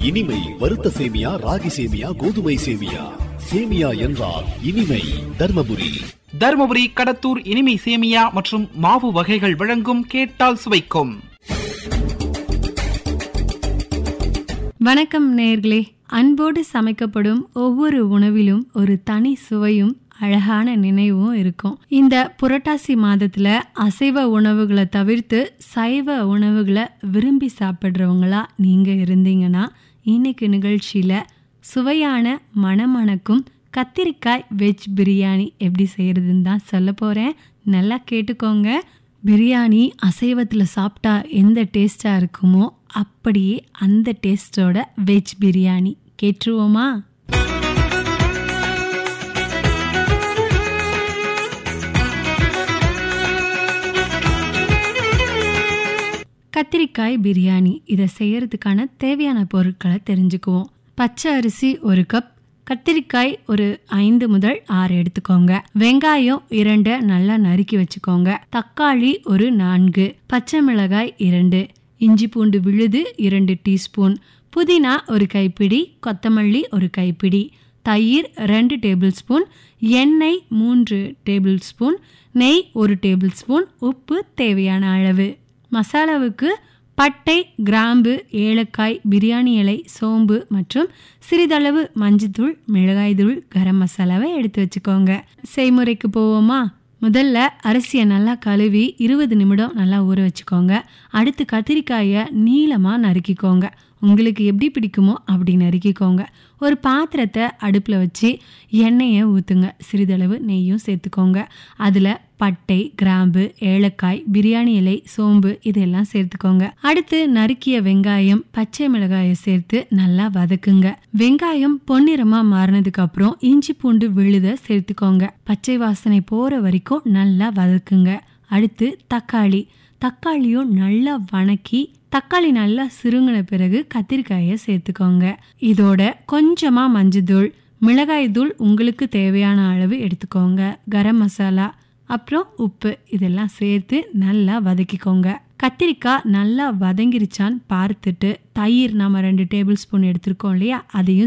இனிமை வறுத்த சேமியா ராகி சேமியா கோதுமை சேமியா சேமியா என்றால் இனிமை தர்மபுரி தருமபுரி கடத்தூர் இனிமை சேமியா மற்றும் மாவு வகைகள் வழங்கும் கேட்டால் சுவைக்கும் வணக்கம் நேர்களே அன்போடு சமைக்கப்படும் ஒவ்வொரு உணவிலும் ஒரு தனி சுவையும் அழகான நினைவும் இருக்கும் இந்த புரட்டாசி மாதத்துல அசைவ உணவுகளை தவிர்த்து சைவ உணவுகளை விரும்பி சாப்பிட்றவங்களா நீங்க இருந்தீங்கன்னா இன்னைக்கு நிகழ்ச்சியில சுவையான மணமணக்கும் கத்திரிக்காய் வெஜ் பிரியாணி எப்படி செய்யறதுன்னு தான் சொல்ல போறேன் நல்லா கேட்டுக்கோங்க பிரியாணி அசைவத்தில் சாப்பிட்டா எந்த டேஸ்டாக இருக்குமோ அப்படியே அந்த டேஸ்டோட வெஜ் பிரியாணி கேட்டுருவோமா கத்திரிக்காய் பிரியாணி இதை செய்யறதுக்கான தேவையான பொருட்களை தெரிஞ்சுக்குவோம் பச்சை அரிசி ஒரு கப் கத்திரிக்காய் ஒரு ஐந்து முதல் ஆறு எடுத்துக்கோங்க வெங்காயம் இரண்டு நல்லா நறுக்கி வச்சுக்கோங்க தக்காளி ஒரு நான்கு பச்சை மிளகாய் இரண்டு இஞ்சி பூண்டு விழுது இரண்டு டீஸ்பூன் புதினா ஒரு கைப்பிடி கொத்தமல்லி ஒரு கைப்பிடி தயிர் ரெண்டு டேபிள் ஸ்பூன் எண்ணெய் மூன்று டேபிள் ஸ்பூன் நெய் ஒரு டேபிள் ஸ்பூன் உப்பு தேவையான அளவு மசாலாவுக்கு பட்டை கிராம்பு ஏலக்காய் பிரியாணி இலை சோம்பு மற்றும் சிறிதளவு மஞ்சத்தூள் மிளகாய்த்தூள் கரம் மசாலாவை எடுத்து வச்சுக்கோங்க செய்முறைக்கு போவோமா முதல்ல அரிசியை நல்லா கழுவி இருபது நிமிடம் நல்லா ஊற வச்சுக்கோங்க அடுத்து கத்திரிக்காயை நீளமாக நறுக்கிக்கோங்க உங்களுக்கு எப்படி பிடிக்குமோ அப்படி நறுக்கிக்கோங்க ஒரு பாத்திரத்தை அடுப்பில் வச்சு எண்ணெயை ஊற்றுங்க சிறிதளவு நெய்யும் சேர்த்துக்கோங்க அதில் பட்டை கிராம்பு ஏலக்காய் பிரியாணி இலை சோம்பு இதெல்லாம் சேர்த்துக்கோங்க அடுத்து நறுக்கிய வெங்காயம் பச்சை மிளகாயை சேர்த்து நல்லா வதக்குங்க வெங்காயம் பொன்னிறமா மாறினதுக்கு அப்புறம் இஞ்சி பூண்டு விழுத சேர்த்துக்கோங்க பச்சை வாசனை போற வரைக்கும் நல்லா வதக்குங்க அடுத்து தக்காளி தக்காளியும் நல்லா வணக்கி தக்காளி நல்லா சுருங்கின பிறகு கத்திரிக்காயை சேர்த்துக்கோங்க இதோட கொஞ்சமா மஞ்சத்தூள் மிளகாய் தூள் உங்களுக்கு தேவையான அளவு எடுத்துக்கோங்க கரம் மசாலா அப்புறம் உப்பு இதெல்லாம் சேர்த்து நல்லா வதக்கிக்கோங்க கத்திரிக்காய் நல்லா வதங்கிருச்சான்னு பார்த்துட்டு தயிர் நம்ம ரெண்டு டேபிள் ஸ்பூன் எடுத்திருக்கோம் இல்லையா அதையும்